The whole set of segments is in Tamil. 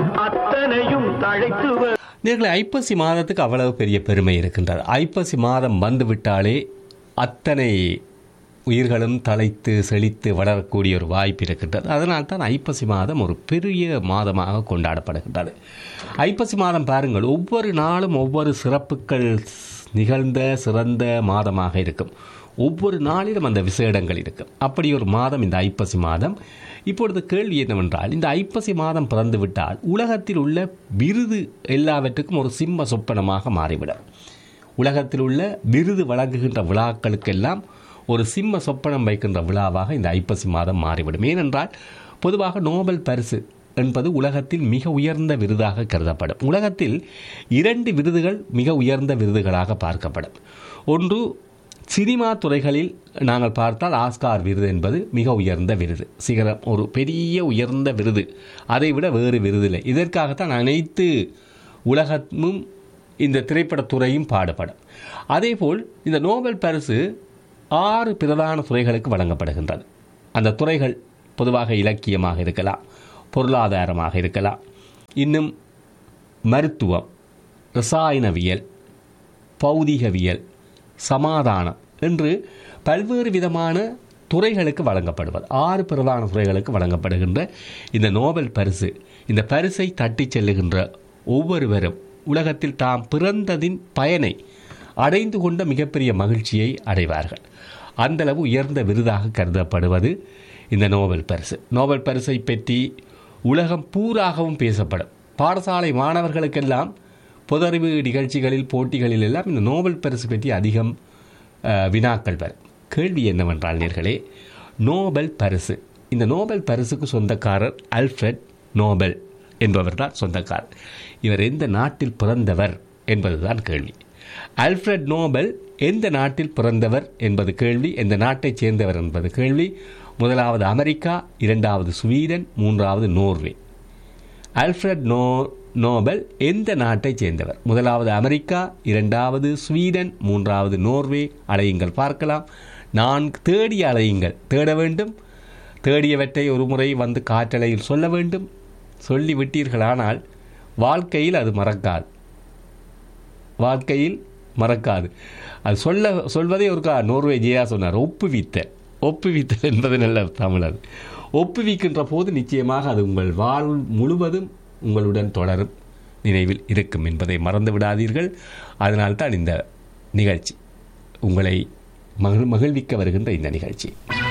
அத்தனையும் தழைத்து வரும் நேர்களை ஐப்பசி மாதத்துக்கு அவ்வளவு பெரிய பெருமை இருக்கின்றது ஐப்பசி மாதம் வந்துவிட்டாலே அத்தனை உயிர்களும் தலைத்து செழித்து வளரக்கூடிய ஒரு வாய்ப்பு இருக்கின்றது அதனால் தான் ஐப்பசி மாதம் ஒரு பெரிய மாதமாக கொண்டாடப்படுகின்றது ஐப்பசி மாதம் பாருங்கள் ஒவ்வொரு நாளும் ஒவ்வொரு சிறப்புகள் நிகழ்ந்த சிறந்த மாதமாக இருக்கும் ஒவ்வொரு நாளிலும் அந்த விசேடங்கள் இருக்கும் அப்படி ஒரு மாதம் இந்த ஐப்பசி மாதம் இப்பொழுது கேள்வி என்னவென்றால் இந்த ஐப்பசி மாதம் பிறந்து விட்டால் உலகத்தில் உள்ள விருது எல்லாவற்றுக்கும் ஒரு சிம்ம சொப்பனமாக மாறிவிடும் உலகத்தில் உள்ள விருது வழங்குகின்ற விழாக்களுக்கெல்லாம் ஒரு சிம்ம சொப்பனம் வைக்கின்ற விழாவாக இந்த ஐப்பசி மாதம் மாறிவிடும் ஏனென்றால் பொதுவாக நோபல் பரிசு என்பது உலகத்தில் மிக உயர்ந்த விருதாக கருதப்படும் உலகத்தில் இரண்டு விருதுகள் மிக உயர்ந்த விருதுகளாக பார்க்கப்படும் ஒன்று சினிமா துறைகளில் நாங்கள் பார்த்தால் ஆஸ்கார் விருது என்பது மிக உயர்ந்த விருது சிகரம் ஒரு பெரிய உயர்ந்த விருது அதை விட வேறு விருது இல்லை இதற்காகத்தான் அனைத்து உலகமும் இந்த திரைப்படத்துறையும் பாடுபடும் அதேபோல் இந்த நோபல் பரிசு ஆறு பிரதான துறைகளுக்கு வழங்கப்படுகின்றது அந்த துறைகள் பொதுவாக இலக்கியமாக இருக்கலாம் பொருளாதாரமாக இருக்கலாம் இன்னும் மருத்துவம் ரசாயனவியல் பௌதிகவியல் சமாதானம் என்று பல்வேறு விதமான துறைகளுக்கு வழங்கப்படுவது ஆறு பிரதான துறைகளுக்கு வழங்கப்படுகின்ற இந்த நோபல் பரிசு இந்த பரிசை தட்டிச் செல்லுகின்ற ஒவ்வொருவரும் உலகத்தில் தாம் பிறந்ததின் பயனை அடைந்து கொண்ட மிகப்பெரிய மகிழ்ச்சியை அடைவார்கள் அந்தளவு உயர்ந்த விருதாக கருதப்படுவது இந்த நோபல் பரிசு நோபல் பரிசை பற்றி உலகம் பூராகவும் பேசப்படும் பாடசாலை மாணவர்களுக்கெல்லாம் பொதறிவு நிகழ்ச்சிகளில் போட்டிகளில் எல்லாம் இந்த நோபல் பரிசு பற்றி அதிகம் அஹ், வினாக்கள் வரும் கேள்வி என்னவென்றால் நேர்களே நோபல் பரிசு இந்த நோபல் பரிசுக்கு சொந்தக்காரர் அல்ஃபிரட் நோபல் என்பவர் தான் சொந்தக்காரர் இவர் எந்த நாட்டில் பிறந்தவர் என்பதுதான் கேள்வி அல்ஃபிரட் நோபல் எந்த நாட்டில் பிறந்தவர் என்பது கேள்வி எந்த நாட்டைச் சேர்ந்தவர் என்பது கேள்வி முதலாவது அமெரிக்கா இரண்டாவது ஸ்வீடன் மூன்றாவது நோர்வே அல்ஃபிரட் நோ நோபல் எந்த நாட்டைச் சேர்ந்தவர் முதலாவது அமெரிக்கா இரண்டாவது ஸ்வீடன் மூன்றாவது நோர்வே அலையுங்கள் பார்க்கலாம் நான் தேடிய அலையுங்கள் தேட வேண்டும் தேடியவற்றை ஒரு முறை வந்து காற்றலையில் சொல்ல வேண்டும் சொல்லி விட்டீர்களானால் வாழ்க்கையில் அது மறக்காது வாழ்க்கையில் மறக்காது அது சொல்ல சொல்வதே ஒரு கா நோர்வே ஜெயா சொன்னார் ஒப்புவித்த ஒப்புவித்தல் என்பது நல்ல தமிழ் அது ஒப்புவிக்கின்ற போது நிச்சயமாக அது உங்கள் வாழ்வு முழுவதும் உங்களுடன் தொடரும் நினைவில் இருக்கும் என்பதை மறந்து விடாதீர்கள் அதனால்தான் இந்த நிகழ்ச்சி உங்களை மகிழ் மகிழ்விக்க வருகின்ற இந்த நிகழ்ச்சி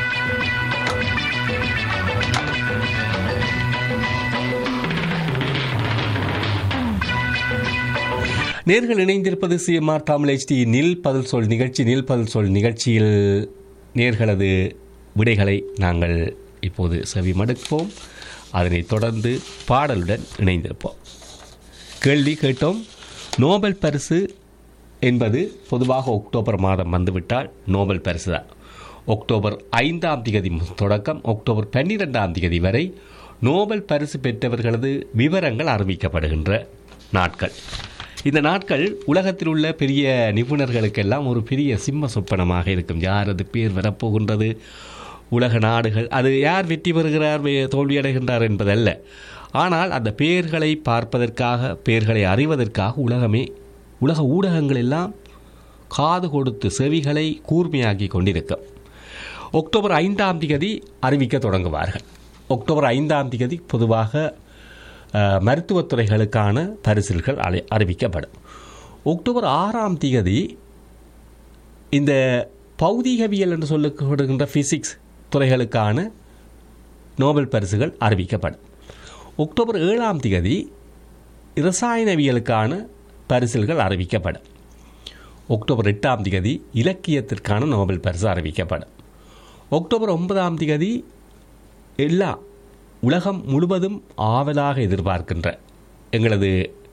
நேர்கள் இணைந்திருப்பது சிஎம்ஆர் தமிழ் ஹெச்டி நில் பதில் சொல் நிகழ்ச்சி நில் பதில் சொல் நிகழ்ச்சியில் நேர்களது விடைகளை நாங்கள் இப்போது செவி மடுப்போம் அதனைத் தொடர்ந்து பாடலுடன் இணைந்திருப்போம் கேள்வி கேட்டோம் நோபல் பரிசு என்பது பொதுவாக அக்டோபர் மாதம் வந்துவிட்டால் நோபல் பரிசு தான் அக்டோபர் ஐந்தாம் திகதி தொடக்கம் அக்டோபர் பன்னிரெண்டாம் திகதி வரை நோபல் பரிசு பெற்றவர்களது விவரங்கள் அறிவிக்கப்படுகின்ற நாட்கள் இந்த நாட்கள் உலகத்தில் உள்ள பெரிய நிபுணர்களுக்கெல்லாம் ஒரு பெரிய சிம்ம சொப்பனமாக இருக்கும் யார் அது பேர் வரப்போகின்றது உலக நாடுகள் அது யார் வெற்றி பெறுகிறார் வே- தோல்வியடைகின்றார் என்பதல்ல ஆனால் அந்த பெயர்களை பார்ப்பதற்காக பெயர்களை அறிவதற்காக உலகமே உலக ஊடகங்கள் எல்லாம் காது கொடுத்து செவிகளை கூர்மையாக்கி கொண்டிருக்கும் அக்டோபர் ஐந்தாம் திகதி அறிவிக்க தொடங்குவார்கள் அக்டோபர் ஐந்தாம் திகதி பொதுவாக அஹ், மருத்துவத் துறைகளுக்கான பரிசில்கள் அலை அறிவிக்கப்படும் அக்டோபர் ஆறாம் திகதி இந்த பௌதீகவியல் என்று சொல்லப்படுகின்ற ஃபிசிக்ஸ் துறைகளுக்கான நோபல் பரிசுகள் அறிவிக்கப்படும் அக்டோபர் ஏழாம் திகதி இரசாயனவியலுக்கான பரிசில்கள் அறிவிக்கப்படும் அக்டோபர் எட்டாம் திகதி இலக்கியத்திற்கான நோபல் பரிசு அறிவிக்கப்படும் அக்டோபர் ஒன்பதாம் திகதி எல்லா உலகம் முழுவதும் ஆவலாக எதிர்பார்க்கின்ற எங்களது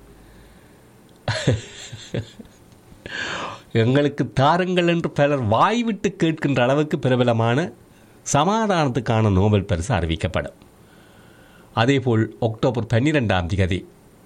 எங்களுக்கு தாருங்கள் என்று பலர் வாய்விட்டு கேட்கின்ற அளவுக்கு பிரபலமான சமாதானத்துக்கான நோபல் பரிசு அறிவிக்கப்படும் அதேபோல் அக்டோபர் பன்னிரெண்டாம் திகதி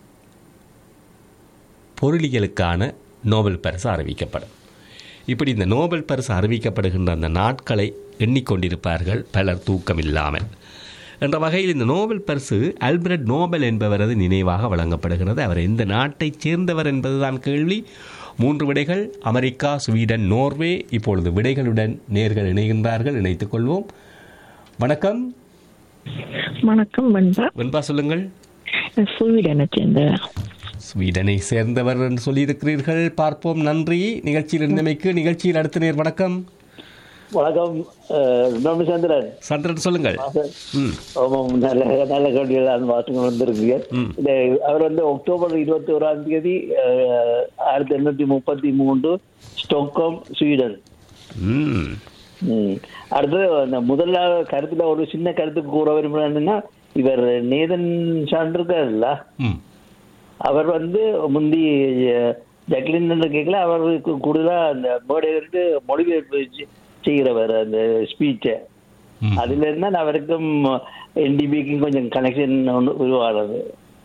பொருளியலுக்கான நோபல் பரிசு அறிவிக்கப்படும் இப்படி இந்த நோபல் பரிசு அறிவிக்கப்படுகின்ற அந்த நாட்களை எண்ணிக்கொண்டிருப்பார்கள் பலர் தூக்கம் இல்லாமல் என்ற வகையில் இந்த நோபல் பரிசு ஆல்பிரட் நோபல் என்பவரது நினைவாக வழங்கப்படுகிறது அவர் எந்த நாட்டைச் சேர்ந்தவர் என்பதுதான் கேள்வி மூன்று விடைகள் அமெரிக்கா ஸ்வீடன் நோர்வே இப்பொழுது விடைகளுடன் நேர்கள் இணைகின்றார்கள் இணைத்துக் கொள்வோம் வணக்கம் வணக்கம் வெண்பா வெண்பா சொல்லுங்கள் ஸ்வீடனை சேர்ந்த ஸ்வீடனை சேர்ந்தவர் என்று சொல்லியிருக்கிறீர்கள் பார்ப்போம் நன்றி நிகழ்ச்சியில் இருந்தமைக்கு நிகழ்ச்சியில் அடுத்த நேர் வணக்கம் வணக்கம் அஹ், ராமச்சந்திரன் சந்திரன் சொல்லுங்கள் ம் ஆமாம் நல்ல நல்ல கல்வியில் வாசங்கள் வந்திருக்கீங்க இந்த அவர் வந்து அக்டோபர் இருபத்தி ஓராம் தேதி அஹ், ஆயிரத்தி எண்ணூத்தி முப்பத்தி மூன்று ஸ்டோக்ஹோம் ஸ்வீடன் ம் ம். அடுத்தது அந்த முதலாவது கருத்துல ஒரு சின்ன கருத்து கூற விரும்புறேன்னா இவர் நேதன் சான் இருக்காருல்ல ம் அவர் வந்து முந்தி அஹ், ஜக்லின் கேட்கல அவருக்கு கூடுதலா அந்த மேடையிலிருந்து மொழிபெயர்ப்பு செ- செய்கிறவர் அந்த ஸ்பீச்சை ம். அதுல இருந்தா அவருக்கும் என்டிபிக்கும் கொஞ்சம் கனெக்ஷன் ஒன்று உருவானது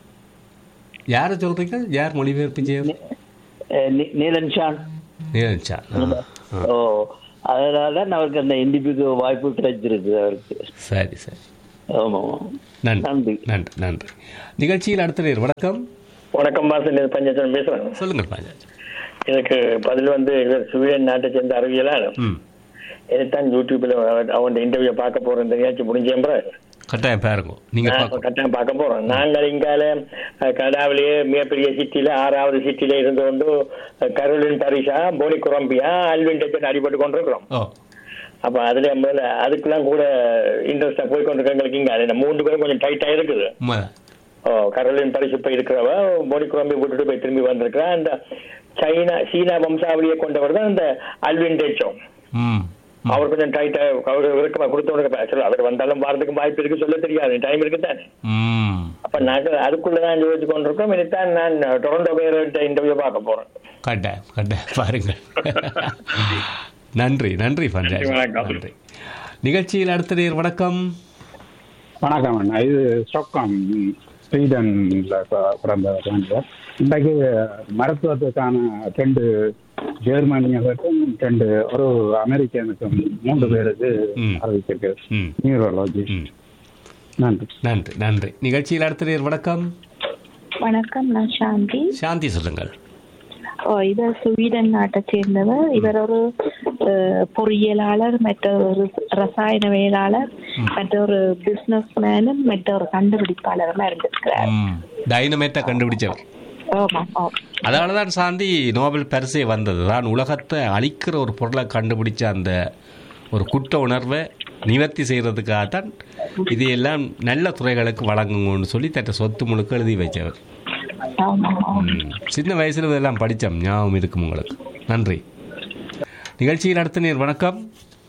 யாரை சொல்றீங்க யார் மொழிபெயர்ப்பு செய்ய அஹ் நி- நீலன் ஷான் நிகழ்ச்சா ஓ அதனால தான் அவருக்கு அந்த என்டிபிக்கு வாய்ப்பு கிடைச்சிருக்கு அவருக்கு சரி சரி ஆமா ஆமா நன்றி நன்றி. நன்றி நன்றி நிகழ்ச்சியில் அடுத்த நேர் வணக்கம் வணக்கம் பாசன் இது பஞ்சாயத்து பேசுறேன் சொல்லுங்கள் பாஞ்சாஜ் எனக்கு பதில் வந்து இவர் சுவீடன் நாட்டை சேர்ந்த அறிவியலாளர் ம் இதைத்தான் யூடியூப்ல அவன் இன்டர்வியூ பார்க்க போறேன் இந்த நிகழ்ச்சி முடிஞ்சேன் கட்டாயம் பாருங்க நீங்க நான் பார்க்க கட்டாயம் பார்க்க போறோம் நாங்கள் இங்கால அஹ், கனடாவிலேயே மிகப்பெரிய சிட்டில ஆறாவது சிட்டில இருந்து கொண்டு அஹ், கரோலின் பரிசா போனி குரம்பியா அல்வின் டச்சன் அடிபட்டு கொண்டிருக்கிறோம் ஓ அப்ப அதுல முதல்ல அதுக்கெல்லாம் கூட இன்ட்ரெஸ்டா போய் கொண்டிருக்கவங்களுக்கு இங்க அது மூன்று பேரும் கொஞ்சம் டைட்டா இருக்குது உண்மைதான் ஓ கரோலின் பரிசு இப்ப இருக்கிறவ போனி குரம்பி விட்டுட்டு போய் திரும்பி வந்திருக்கிறா அந்த சைனா சீனா வம்சாவளியை கொண்டவர் தான் அந்த அல்வின் டேச்சோ ம் அவர் கொஞ்சம் டைட்டா அவர் விருக்கமா கொடுத்தவனுக்கு சரி அவர் வந்தாலும் வாரத்துக்கு வாய்ப்பு இருக்கு சொல்ல தெரியாது டைம் இருக்கு தானே ம் அப்ப நாங்கள் அதுக்குள்ளதான் யோசிச்சு கொண்டிருக்கோம் இனித்தான் நான் டொரண்டோ பேர் இன்டர்வியூ பார்க்க போறேன் கட்டாயம் கட்டாயம் பாருங்கள் நன்றி நன்றி பஞ்சாஜ் வணக்கம். நன்றி நிகழ்ச்சியில் அடுத்த நேர் வணக்கம் வணக்கம் அண்ணா இது ஸ்டாக்ஹாம் ஸ்வீடன்ல ப- பிறந்தவர் வந்து இன்றைக்கு மருத்துவத்துக்கான ரெண்டு ஜெர்மனியர்களுக்கும் ரெண்டு ஒரு அமெரிக்கனுக்கும் மூன்று பேருக்கு ம். அறிவிச்சிருக்கு ம் நியூரோலஜி ம் நன்றி நன்றி நன்றி நிகழ்ச்சியில் அடுத்த நேர் வணக்கம் வணக்கம் நான் சாந்தி சாந்தி சொல்லுங்கள் ஓ இவர் ஸ்வீடன் நாட்டை சேர்ந்தவர் இவர் ஒரு அஹ், பொறியியலாளர் மற்ற ஒரு ரசாயனவியலாளர் மற்ற ஒரு பிசினஸ் மேனும் மற்ற ஒரு கண்டுபிடிப்பாளருமா இருந்திருக்கிறார் ம் டைனமேட்டை கண்டுபிடிச்சவர் ஆமா ஆமா அதனால தான் சாந்தி நோபல் பரிசே வந்தது தான் உலகத்தை அழிக்கிற ஒரு பொருளை கண்டுபிடிச்ச அந்த ஒரு குற்ற உணர்வை நிவர்த்தி செய்கிறதுக்காகத்தான் இதையெல்லாம் நல்ல துறைகளுக்கு வழங்குங்கன்னு சொல்லி தட்ட சொத்து முழுக்க எழுதி வச்சவர் ஆமா ஆமா ம். சின்ன வயசுல இதெல்லாம் படித்தோம் ஞாபகம் இருக்கும் உங்களுக்கு நன்றி நிகழ்ச்சியில் அடுத்த நேர் வணக்கம்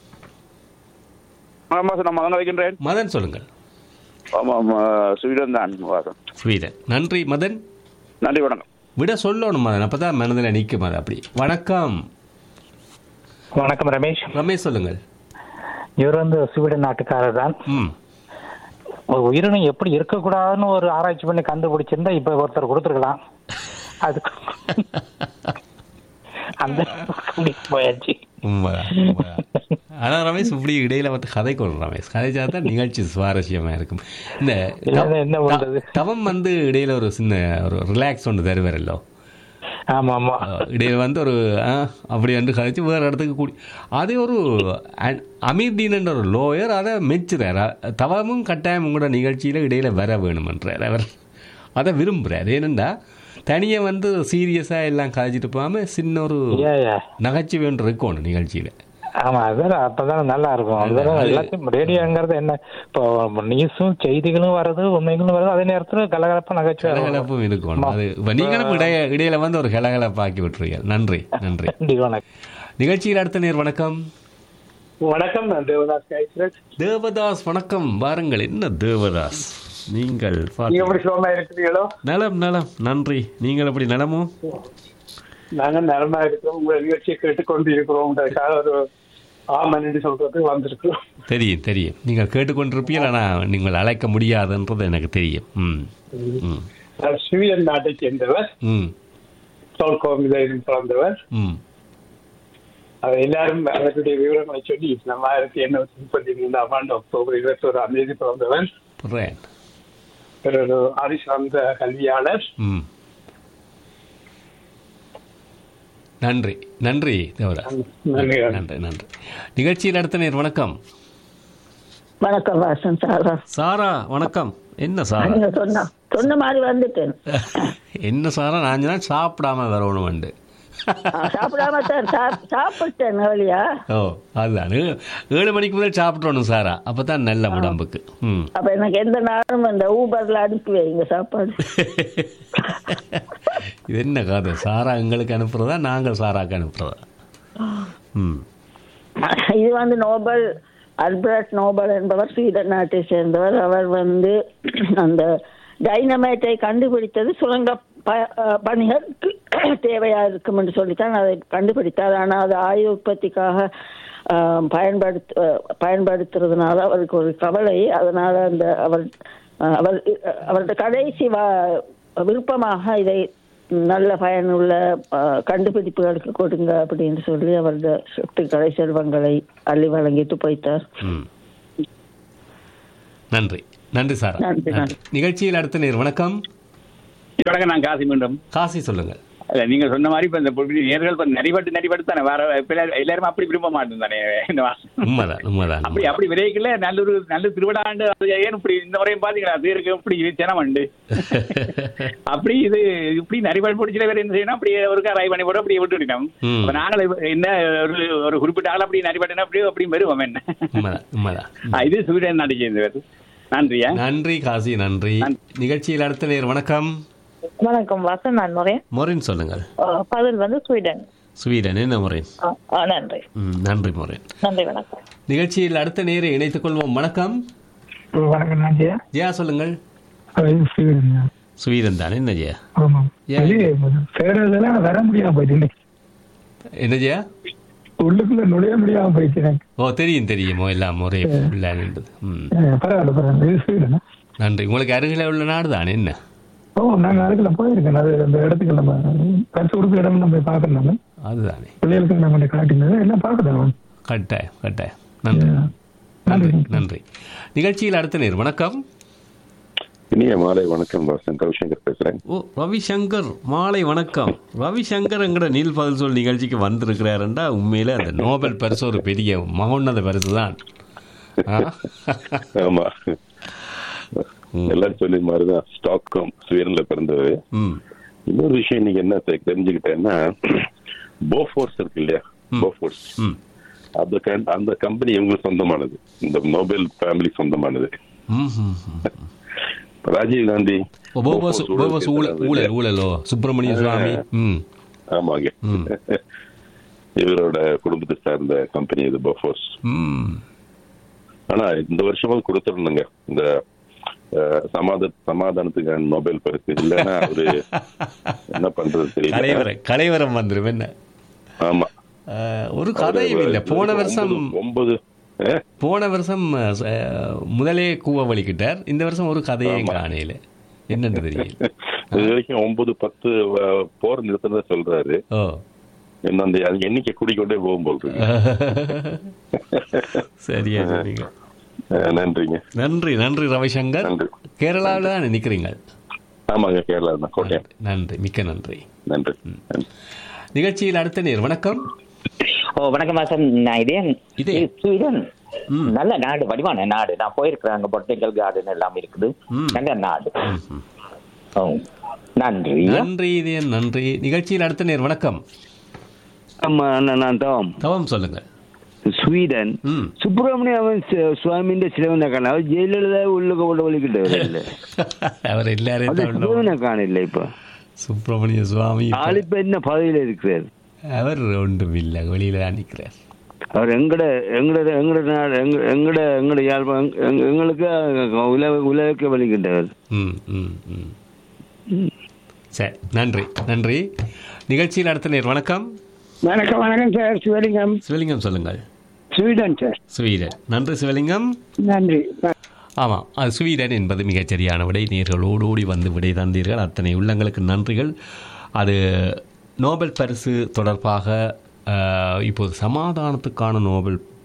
ஆமாம் சார் நான் மகன் வைக்கின்றேன் மதன் சொல்லுங்கள் ஆமாம் ஸ்வீடன் தான் வாசம் ஸ்வீடன் நன்றி மதன் நன்றி வணக்கம் விட சொல்லணும் மதன் அப்போ தான் மனதில் நிற்கும் அது அப்படி வணக்கம் வணக்கம் ரமேஷ் ரமேஷ் சொல்லுங்கள் இவர் வந்து ஸ்வீடன் நாட்டுக்காரர் தான் ம் ஒரு உயிரினம் எப்படி இருக்கக்கூடாதுன்னு ஒரு ஆராய்ச்சி பண்ணி கண்டுபிடிச்சிருந்தா இப்ப ஒருத்தர் கொடுத்துருக்கலாம் அதுக்கு அந்த போயாச்சு உண்மைதான் உண்மைதான். ஆனா ரமேஷ் இப்படி இடையில வந்து கதை கொள்ளும் ரமேஷ் கதைச்சா தான் நிகழ்ச்சி சுவாரஸ்யமா இருக்கும் இந்த இல்லாத என்ன பண்றது? த- தவம் வந்து இடையில ஒரு சின்ன ஒரு ரிலாக்ஸ் ஒன்று தருவாரல்லோ ஆமா ஆமா அஹ் இடையில வந்து ஒரு ஆ, அப்படி வந்து கழிச்சு வேறு இடத்துக்கு கூடி அதே ஒரு அ- அமீர் டீன் ஒரு லோயர் அதை மெச்சுறார் அ- தவமும் கட்டாயம் உங்களோட நிகழ்ச்சியில் இடையில வர வேணுமன்றார் அவர் அதை விரும்புகிறார் ஏனெண்டா தனியாக வந்து சீரியஸாக எல்லாம் கதைச்சிட்டு போகாமல் சின்ன ஒரு ஏ ஏ. நகைச்சுவை ஒன்று இருக்கணும் நிகழ்ச்சியில் ஆமா அதான் அப்பதான் நல்லா இருக்கும் அதுதான் எல்லாத்தையும் ரேடியோங்கிறது என்ன இப்போ நியூஸும் செய்திகளும் வருது உண்மைகளும் வருது அதே நேரத்துல கலகலப்பா நகைச்சுவை கலகலப்பும் இருக்கணும் அது இப்போ நீங்களும் இடைய இடையில வந்து ஒரு கலகலப்பாக்கி விட்டுருங்க நன்றி நன்றி நன்றி, வணக்கம் நிகழ்ச்சியில் அடுத்த நேர் வணக்கம் வணக்கம் நான் தேவதாஸ் கைஸ்ரத் தேவதாஸ் வணக்கம் வாருங்கள் என்ன தேவதாஸ் நீங்கள் நீங்க பார்த்து- எப்படி சுகமா இருக்கிறீங்களோ நலம் நலம் நன்றி நீங்கள் எப்படி நலமோ நாங்க நலமா இருக்கிறோம் உங்க நிகழ்ச்சியை கேட்டுக்கொண்டு இருக்கிறோம்ன்றதுக்காக ஒரு ஆமன் என்று சொல்றதுக்கு வந்திருக்கிறோம் தெரியும் தெரியும் நீங்கள் கேட்டுக்கொண்டிருப்பீர்கள் ஆனால் நீங்கள் அழைக்க முடியாதுன்றது எனக்கு தெரியும் ம் ம் நான் ஸ்வீடன் நாட்டை சேர்ந்தவர் ம் ஸ்டால்கோமில் பிறந்தவர் ம் அவர் எல்லாரும் அவருடைய விவரங்களை சொல்லி நம்ம ஆயிரத்தி எண்ணூத்தி முப்பத்தி மூன்றாம் ஆண்டு அக்டோபர் இருபத்தி ஓராம் தேதி பிறந்தவர் பிராண்ட் இவர் ஒரு அதிசிறந்த கல்வியாளர் ம் நன்றி நன்றி தேவரா நன்றி. நன்றி நன்றி நிகழ்ச்சியில் அடுத்த நேர் வணக்கம் வணக்கம் வாசன் சாரா சாரா வணக்கம் என்ன சாரா நீங்க சொன்ன சொன்ன மாதிரி வந்துட்டேன் என்ன சாரா நான் சொன்னா சாப்பிடாம வரணும் உண்டு ஆ, சாப்பிடாம சார் சாப்- சாப்பிட்டேன் வழியா ஓ அதுதான் ஏ- ஏழு மணிக்கு முதல் சாப்பிட்றணும் சாரா அப்போ தான் நல்ல உடம்புக்கு ம் அப்ப எனக்கு எந்த நாளும் இந்த ஊபர்ல அனுப்பி வைங்க சாப்பாடு இது என்ன கதை சாரா எங்களுக்கு அனுப்புறதா நாங்கள் சாராக்கு அனுப்புறதா ம் இது வந்து நோபல் அல்பர்ட் நோபல் என்பவர் ஸ்வீடன் நாட்டை சேர்ந்தவர் அவர் வந்து அந்த டைனமைட்டை கண்டுபிடித்தது சுரங்க ப- அஹ் பணிகளுக்கு தேவையா இருக்கும் என்று சொல்லித்தான் அதை கண்டுபிடித்தார் ஆனால் அது ஆயுத உற்பத்திக்காக ஆஹ், பயன்படுத்த அஹ், பயன்படுத்துறதுனால அவருக்கு ஒரு கவலை அதனால அந்த அவர் அஹ், அவர் அவரது கடைசி வ- விருப்பமாக இதை நல்ல பயனுள்ள அஹ், கண்டுபிடிப்புகளுக்கு கொடுங்க அப்படின்னு சொல்லி அவரது சொத்துக்களை செல்வங்களை அள்ளி வழங்கிட்டு போயிட்டார் ம் நன்றி நன்றி சாரா நன்றி, நன்றி நிகழ்ச்சியில் அடுத்த நேர் வணக்கம் வணக்கம் நான் காசி மீண்டும் காசி சொல்லுங்க இல்ல நீங்க சொன்ன மாதிரி இப்ப இந்த பொ- நேர்கள் இப்ப நரிபட்டு நரிபட்டு தானே வேற இப்ப எல்லாரும் எல்லாரும் அப்படி விரும்ப மாட்டோம் தானே இந்த மாசம் உண்மைதான் உண்மைதான் அப்படி அப்படி விரைக்கல நல்ல ஒரு நல்ல திருவிழாண்டு அது ஏன் இப்படி இந்த முறையும் பாத்தீங்களா அது இருக்கு இப்படி ஜனம் உண்டு அப்படி இது இப்படி நரிபாடு பிடிச்சில வேற என்ன செய்யணும் அப்படி ஒரு ரை பண்ணி போட்டு அப்படியே விட்டுட்டோம் ம். அப்ப நாங்கள் இப்ப என்ன ஒரு ஒரு குறிப்பிட்ட ஆள் அப்படி நரிபாட்டுனா அப்படி அப்படி வருவோம் என்ன உண்மைதான் உண்மைதான் ஆ, இது ஸ்வீடன் நாடு சேர்ந்தவர் நன்றியா நன்றி காசி நன்றி நிகழ்ச்சியில் அடுத்த நேர் வணக்கம் வணக்கம் வாசன் நான் முறையன் மொரின் சொல்லுங்கள் பதில் வந்து ஸ்வீடன் ஸ்வீடன் என்ன மொரின் ஆ, ஆ, நன்றி ம், நன்றி மொரின் நன்றி வணக்கம் நிகழ்ச்சியில் அடுத்த நேரை இணைத்துக் கொள்வோம் வணக்கம் வணக்கம் நான் ஜெயா ஜெயா சொல்லுங்கள் அது ஸ்ரீவிடன் தான். ஸ்வீடன் தான் என்ன ஜெயா ஆமாம் ஏன்? அது சேர்றதெல்லாம் வர முடியாம போயிட்டு இன்னைக்கு. என்ன ஜெயா உள்ளுக்குள்ள நுழைய முடியாம போயிடுச்சு எனக்கு ஓ தெரியும் தெரியுமோ எல்லாம் ஒரே பிள்ளைன்றது ம் அஹ் பரவாயில்ல பரவாயில்ல இது ஸ்வீடன் நன்றி உங்களுக்கு அருகில் உள்ள நாடு தானே என்ன ஓ நாங்க அதுக்குள்ள போயிருக்கேன் அது அந்த இடத்துக்கு நம்ம பரிசு கொடுக்குற இடம் நம்ம பார்க்கணும் நம்ம அதுதானே பிள்ளைகளுக்கு நம்ம கொஞ்சம் காட்டினது எல்லாம் பார்க்கணும் கட்டாயம் கட்டாயம் நன்றி நன்றி நன்றி நிகழ்ச்சியில் அடுத்த நேர் வணக்கம் இனிய மாலை வணக்கம் வாசன் ரவிசங்கர் பேசுறேன் ஓ ரவிசங்கர் மாலை வணக்கம் ரவிசங்கர் எங்கட நீல் பதில் சொல் நிகழ்ச்சிக்கு வந்திருக்கிறாருண்டா உண்மையில அந்த நோபல் பரிசு ஒரு பெரிய மகோன்னத பரிசு தான் ஆ? ஆமா எல்லாரும் சொல்லி மாதிரிதான் ஸ்டாக்ஹோம் ஸ்வீடன்ல பிறந்தவர் ம் இன்னொரு விஷயம் இன்னைக்கு என்ன தெ- தெரிஞ்சுக்கிட்டேன்னா போஃபோர்ஸ் இருக்கு இல்லையா போஃபோர்ஸ் ம் அந்த க- அந்த கம்பெனி இவங்களுக்கு சொந்தமானது இந்த நோபல் ஃபேமிலி சொந்தமானது ம், ம், ம். ராஜீவ் காந்தி ஓ, போபஸ் போஃபோர்ஸ் போபஸ் ஊழல் ஊழல் ஊழல் ஊழலோ சுப்பிரமணிய சுவாமி ம் ஆமாங்க இவரோட குடும்பத்தை சார்ந்த கம்பெனி இது போஃபோர்ஸ் ம் ஆனா இந்த வருஷமும் கொடுத்துடணுங்க இந்த அஹ், சமாத சமாதானத்துக்கான நோபல் பரிசு இல்லைன்னா அவரு என்ன பண்றது தெரியல கலைவரம் கலைவரம் வந்துடும் என்ன ஆமா அஹ், ஒரு கதையும் இல்லை போன வருஷம் ஒன்பது அஹ், போன வருஷம் அஹ், முதலே கூவ வலிக்கிட்டார் இந்த வருஷம் ஒரு கதையும் காணையில என்னன்னு தெரியல இது வரைக்கும் ஒன்பது பத்து அஹ், போர் நிறுத்தினதா சொல்றாரு ஓ இன்னும் அந்த அது எண்ணிக்கை கூடிக்கொண்டே போகும் போல் இருக்கு சரியா சொன்னீங்க அஹ், நன்றிங்க நன்றி நன்றி ரவிசங்கர் கேரளாவில் தான் நிற்கிறீங்க ஆமாங்க கேரளா தான் கோட்டயம் நன்றி மிக்க நன்றி நன்றி நிகழ்ச்சியில் அடுத்த நேர் வணக்கம் ஓ வணக்கம் மாசம் நான் இதே இதே ஸ்வீடன் நல்ல நாடு வடிவான நாடு நான் போயிருக்கிறேன் அங்க பொட்டனிக்கல் கார்டன் எல்லாம் இருக்குது நல்ல நாடு ஓ நன்றி நன்றி இதே நன்றி நிகழ்ச்சியில் அடுத்த நேர் வணக்கம் ஆமா நான் நான் தவம் தவம் சொல்லுங்க സ്വീഡൻ സുബ്രഹ്മണ്യ അവൻ സ- സ്വാമിന്റെ സിലവനെ കാണാൻ അവർ ജയിലളിത ഉള്ളിൽ കൊണ്ട് വിളിക്കിട്ടവരല്ലേ அவர் எல்லாரையும் അത് தான் உள்ள- സുബ്രഹ്മണ്യ കാണില്ല ഇപ്പൊ சுப்பிரமணிய சுவாமி இப்ப- ആളിപ്പോ என்ன பதவியில இருக்கிறார் அவர் ஒன்றும் இல்லை வெளியில தான் நிற்கிறார் அவர் எங்கட எங்கட எங்கட நாடு எங்க- எங்கட எங்கட யாழ்ப்பாணம் எங்க- எங்க- எங்களுக்கு உலக உலகಕ್ಕೆ வலிக்கின்றவர் ம் ம் ம் சரி நன்றி நன்றி நிகழ்ச்சியில் அடுத்த நேர் வணக்கம் வணக்கம் வணக்கம் சார் சிவலிங்கம் சிவலிங்கம் சொல்லுங்கள் ஸ்வீடன் சார் ஸ்வீடன் நன்றி சிவலிங்கம் நன்றி ஆமாம் அது ஸ்வீடன் என்பது மிகச்சரியான விடை நேர்கள் ஓடோடி வந்து விடை தந்தீர்கள் அத்தனை உள்ளங்களுக்கு நன்றிகள் அது நோபல் பரிசு தொடர்பாக அஹ், இப்போது சமாதானத்துக்கான நோபல்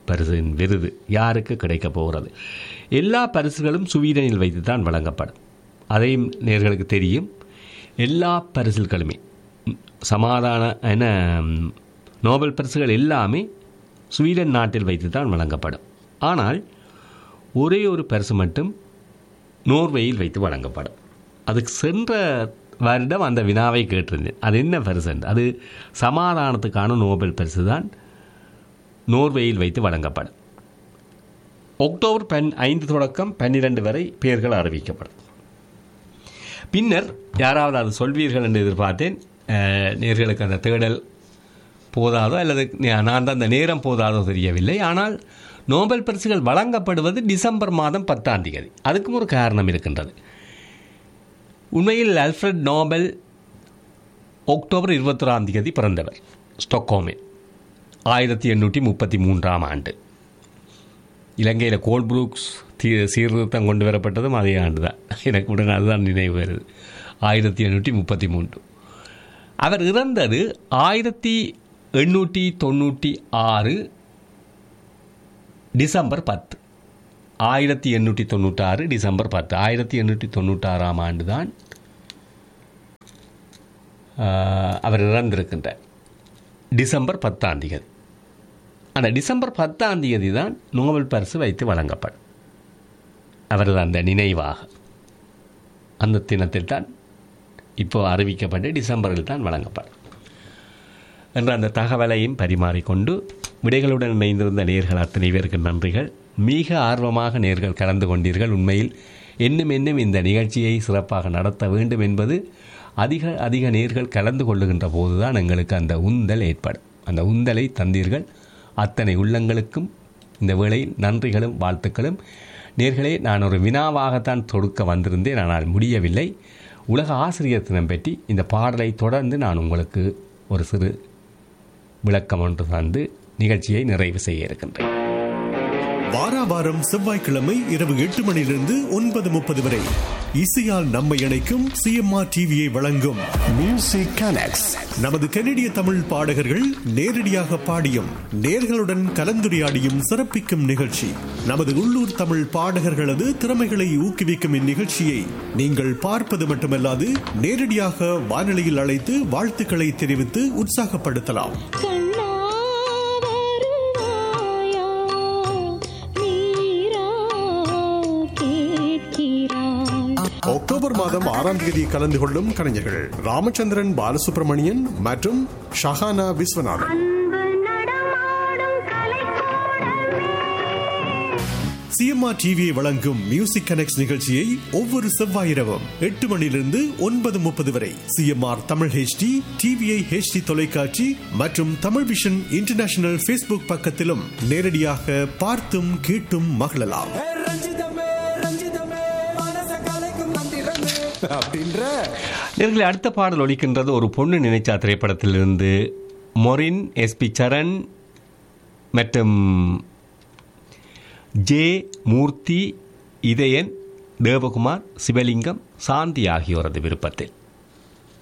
பரிசின் விருது யாருக்கு கிடைக்கப் போகிறது எல்லா பரிசுகளும் சுவீடனில் வைத்து தான் வழங்கப்படும் அதையும் நேர்களுக்கு தெரியும் எல்லா பரிசுகளுமே ம், சமாதான என ம், நோபல் பரிசுகள் எல்லாமே ஸ்வீடன் நாட்டில் வைத்து தான் வழங்கப்படும் ஆனால் ஒரே ஒரு பரிசு மட்டும் நோர்வேயில் வைத்து வழங்கப்படும் அதுக்கு சென்ற வருடம் அந்த வினாவை கேட்டிருந்தேன் அது என்ன பரிசு என்று? அது சமாதானத்துக்கான நோபல் பரிசு தான் நோர்வேயில் வைத்து வழங்கப்படும் அக்டோபர் பன் ஐந்து தொடக்கம் பன்னிரண்டு வரை பெயர்கள் அறிவிக்கப்படும் பின்னர் யாராவது அது சொல்வீர்கள் என்று எதிர்பார்த்தேன் அஹ், நேர்களுக்கு அந்த தேடல் போதாதோ அல்லது நான் தான் அந்த நேரம் போதாதோ தெரியவில்லை ஆனால் நோபல் பரிசுகள் வழங்கப்படுவது டிசம்பர் மாதம் பத்தாம் தேதி அதுக்கும் ஒரு காரணம் இருக்கின்றது உண்மையில் அல்ஃப்ரட் நோபல் அக்டோபர் இருபத்தொராம் தேதி பிறந்தவர் ஸ்டொக்கோமில் ஆயிரத்தி எண்ணூற்றி முப்பத்தி மூன்றாம் ஆண்டு இலங்கையில் கோல்ப்ரூக்ஸ் தீ சீர்திருத்தம் கொண்டு வரப்பட்டதும் அதே ஆண்டு தான் எனக்கு உடனே அதுதான் நினைவு வருது ஆயிரத்தி எண்ணூற்றி முப்பத்தி மூன்று அவர் இறந்தது ஆயிரத்தி எண்ணூற்றி தொண்ணூற்றி ஆறு டிசம்பர் பத்து ஆயிரத்தி எண்ணூற்றி தொண்ணூற்றாறு டிசம்பர் பத்து ஆயிரத்தி எண்ணூற்றி தொண்ணூற்றாறாம் ஆண்டு தான் அவர் இறந்திருக்கின்றார் டிசம்பர் பத்தாம் தேதி அந்த டிசம்பர் பத்தாம் தேதி தான் நோபல் பரிசு வைத்து வழங்கப்படும் அவரது அந்த நினைவாக அந்த தினத்தில் தான் இப்போ அறிவிக்கப்பட்டு டிசம்பரில் தான் வழங்கப்படும் என்ற அந்த தகவலையும் பரிமாறிக்கொண்டு விடைகளுடன் இணைந்திருந்த நேர்கள் அத்தனை பேருக்கு நன்றிகள் மிக ஆர்வமாக நேர்கள் கலந்து கொண்டீர்கள் உண்மையில் இன்னும் இன்னும் இந்த நிகழ்ச்சியை சிறப்பாக நடத்த வேண்டும் என்பது அதிக அதிக நேர்கள் கலந்து கொள்ளுகின்ற போதுதான் எங்களுக்கு அந்த உந்தல் ஏற்படும் அந்த உந்தலை தந்தீர்கள் அத்தனை உள்ளங்களுக்கும் இந்த வேளையில் நன்றிகளும் வாழ்த்துக்களும் நேர்களே நான் ஒரு வினாவாகத்தான் தொடுக்க வந்திருந்தேன் ஆனால் முடியவில்லை உலக ஆசிரியர் தினம் பற்றி இந்த பாடலை தொடர்ந்து நான் உங்களுக்கு ஒரு சிறு விளக்கம் ஒன்று தந்து நிகழ்ச்சியை நிறைவு செய்ய இருக்கின்றேன் வாரா வாரம் செவ்வாய்க்கிழமை இரவு எட்டு மணியிலிருந்து ஒன்பது முப்பது வரை இசையால் நம்மை இணைக்கும் சிஎம்ஆர் டிவியை வழங்கும் மியூசிக் கனெக்ட்ஸ் நமது கனடிய தமிழ் பாடகர்கள் நேரடியாக பாடியும் நேர்களுடன் கலந்துரையாடியும் சிறப்பிக்கும் நிகழ்ச்சி நமது உள்ளூர் தமிழ் பாடகர்களது திறமைகளை ஊக்குவிக்கும் இந்நிகழ்ச்சியை நீங்கள் பார்ப்பது மட்டுமல்லாது நேரடியாக வானொலியில் அழைத்து வாழ்த்துக்களை தெரிவித்து உற்சாகப்படுத்தலாம் அக்டோபர் மாதம் ஆறாம் தேதி கலந்து கொள்ளும் கலைஞர்கள் ராமச்சந்திரன் பாலசுப்ரமணியன் மற்றும் ஷஹானா விஸ்வநாதன் சிஎம்ஆர் டிவியை வழங்கும் மியூசிக் கனெக்ட் நிகழ்ச்சியை ஒவ்வொரு செவ்வாய் இரவும் எட்டு மணியிலிருந்து ஒன்பது முப்பது வரை CMR Tamil HD TVI HD தொலைக்காட்சி மற்றும் தமிழ் விஷன் இன்டர்நேஷனல் ஃபேஸ்புக் பக்கத்திலும் நேரடியாக பார்த்தும் கேட்டும் மகிழலாம் நேர்களை அடுத்த பாடல் ஒலிக்கின்றது ஒரு பொண்ணு நினைச்சா திரைப்படத்திலிருந்து மொரின் எஸ்பி சரண் மற்றும் ஜே மூர்த்தி இதயன் தேவகுமார் சிவலிங்கம் சாந்தி ஆகியோரது விருப்பத்தில்